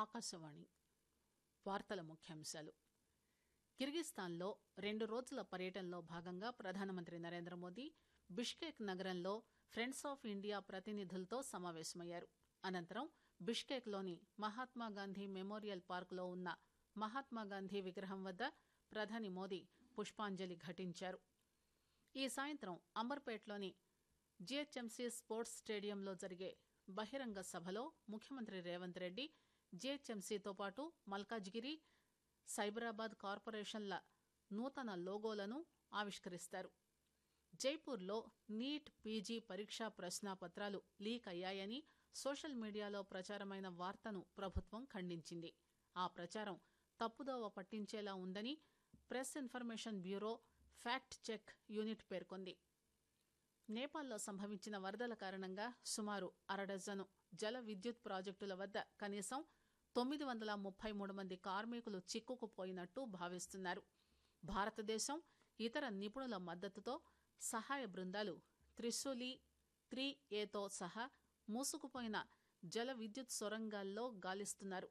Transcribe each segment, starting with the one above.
ఆకాశవాణి వార్తల ముఖ్యాంశాలు కిర్గిస్థాన్లో రెండు రోజుల పర్యటనలో భాగంగా ప్రధానమంత్రి నరేంద్ర మోదీ బిష్కేక్ నగరంలో ఫ్రెండ్స్ ఆఫ్ ఇండియా ప్రతినిధులతో సమావేశమయ్యారు అనంతరం బిష్కేక్లోని మహాత్మాగాంధీ మెమోరియల్ పార్కులో ఉన్న మహాత్మాగాంధీ విగ్రహం వద్ద ప్రధాని మోదీ పుష్పాంజలి ఘటించారు ఈ సాయంత్రం అంబర్పేట్లోని జీహెచ్ఎంసీ స్పోర్ట్స్ స్టేడియంలో జరిగే బహిరంగ సభలో ముఖ్యమంత్రి రేవంత్ రెడ్డి జీహెచ్ఎంసీతో పాటు మల్కాజ్గిరి సైబరాబాద్ కార్పొరేషన్ల నూతన లోగోలను ఆవిష్కరిస్తారు జైపూర్లో నీట్ పీజీ పరీక్షా ప్రశ్నాపత్రాలు లీక్ అయ్యాయని సోషల్ మీడియాలో ప్రచారమైన వార్తను ప్రభుత్వం ఖండించింది ఆ ప్రచారం తప్పుదోవ పట్టించేలా ఉందని press information bureau fact check unit పేర్కొంది నేపాల్లో సంభవించిన వరదల కారణంగా సుమారు అరడజను జల విద్యుత్ ప్రాజెక్టుల వద్ద కనీసం తొమ్మిది వందల ముప్పై మూడు మంది కార్మికులు చిక్కుకుపోయినట్టు భావిస్తున్నారు భారతదేశం ఇతర నిపుణుల మద్దతుతో సహాయ బృందాలు త్రిశూలి త్రీ ఏతో సహా మూసుకుపోయిన జల విద్యుత్ సొరంగాల్లో గాలిస్తున్నారు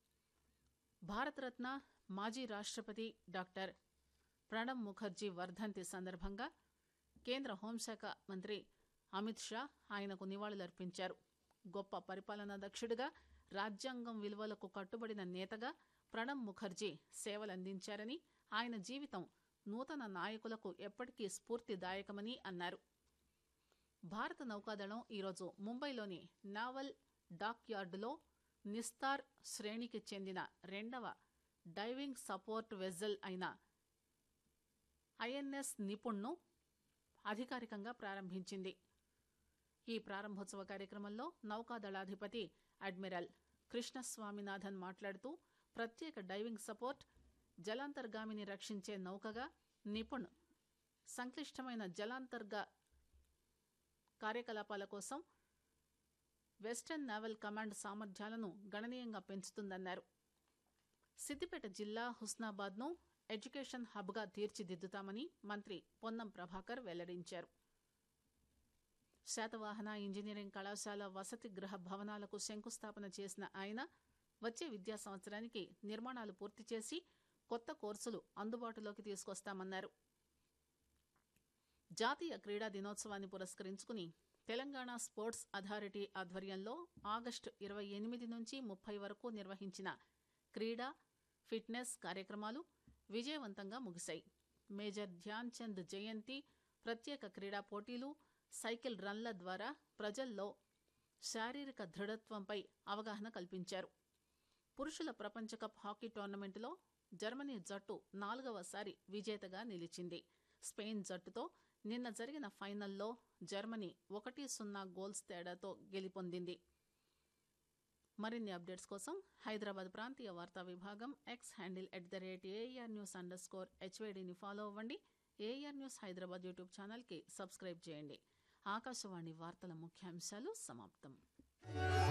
భారతరత్న మాజీ రాష్టపతి డాక్టర్ ప్రణబ్ ముఖర్జీ వర్ధంతి సందర్భంగా కేంద్ర హోంశాఖ మంత్రి అమిత్ షా ఆయనకు నివాళులర్పించారు గొప్ప పరిపాలనా దక్షుడిగా రాజ్యాంగం విలువలకు కట్టుబడిన నేతగా ప్రణబ్ ముఖర్జీ సేవలందించారని ఆయన జీవితం నూతన నాయకులకు ఎప్పటికీ స్ఫూర్తిదాయకమని అన్నారు భారత నౌకాదళం ఈరోజు ముంబైలోని నావల్ డాక్ యార్డులో నిస్తార్ శ్రేణికి చెందిన రెండవ డైవింగ్ సపోర్ట్ వెజల్ అయిన ఐఎన్ఎస్ నిపుణ్ను అధికారికంగా ప్రారంభించింది ఈ ప్రారంభోత్సవ కార్యక్రమంలో నౌకాదళాధిపతి అడ్మిరల్ కృష్ణస్వామినాథన్ మాట్లాడుతూ ప్రత్యేక డైవింగ్ సపోర్ట్ జలాంతర్గామిని రక్షించే నౌకగా నిపుణ్ సంక్లిష్టమైన జలాంతర్గ కార్యకలాపాల కోసం వెస్టర్న్ నావల్ కమాండ్ సామర్థ్యాలను గణనీయంగా పెంచుతుందన్నారు సిద్దిపేట జిల్లా హుస్నాబాద్ను ఎడ్యుకేషన్ హబ్గా తీర్చిదిద్దుతామని మంత్రి పొన్నం ప్రభాకర్ వెల్లడించారు శాతవాహన ఇంజనీరింగ్ కళాశాల వసతి గృహ భవనాలకు శంకుస్థాపన చేసిన ఆయన వచ్చే విద్యా సంవత్సరానికి నిర్మాణాలు పూర్తి చేసి కొత్త కోర్సులు అందుబాటులోకి తీసుకొస్తామన్నారు జాతీయ క్రీడా దినోత్సవాన్ని పురస్కరించుకుని తెలంగాణ స్పోర్ట్స్ అథారిటీ ఆధ్వర్యంలో ఆగస్టు ఇరవై ఎనిమిది నుంచి ముప్పై వరకు నిర్వహించిన క్రీడా ఫిట్నెస్ కార్యక్రమాలు విజయవంతంగా ముగిశాయి మేజర్ ధ్యాన్ చంద్ జయంతి ప్రత్యేక క్రీడా పోటీలు సైకిల్ రన్ల ద్వారా ప్రజల్లో శారీరక దృఢత్వంపై అవగాహన కల్పించారు పురుషుల ప్రపంచ కప్ హాకీ టోర్నమెంటులో జర్మనీ జట్టు నాలుగవసారి విజేతగా నిలిచింది స్పెయిన్ జట్టుతో నిన్న జరిగిన ఫైనల్లో జర్మనీ ఒకటి సున్నా గోల్స్ తేడాతో గెలుపొందింది మరిన్ని అప్డేట్స్ కోసం హైదరాబాద్ ప్రాంతీయ వార్తా విభాగం X handle at the rate AIR news underscore హెచ్వైడీని ఫాలో అవ్వండి ఏఆర్ న్యూస్ హైదరాబాద్ యూట్యూబ్ ఛానల్కి సబ్స్క్రైబ్ చేయండి ఆకాశవాణి వార్తల ముఖ్యాంశాలు సమాప్తం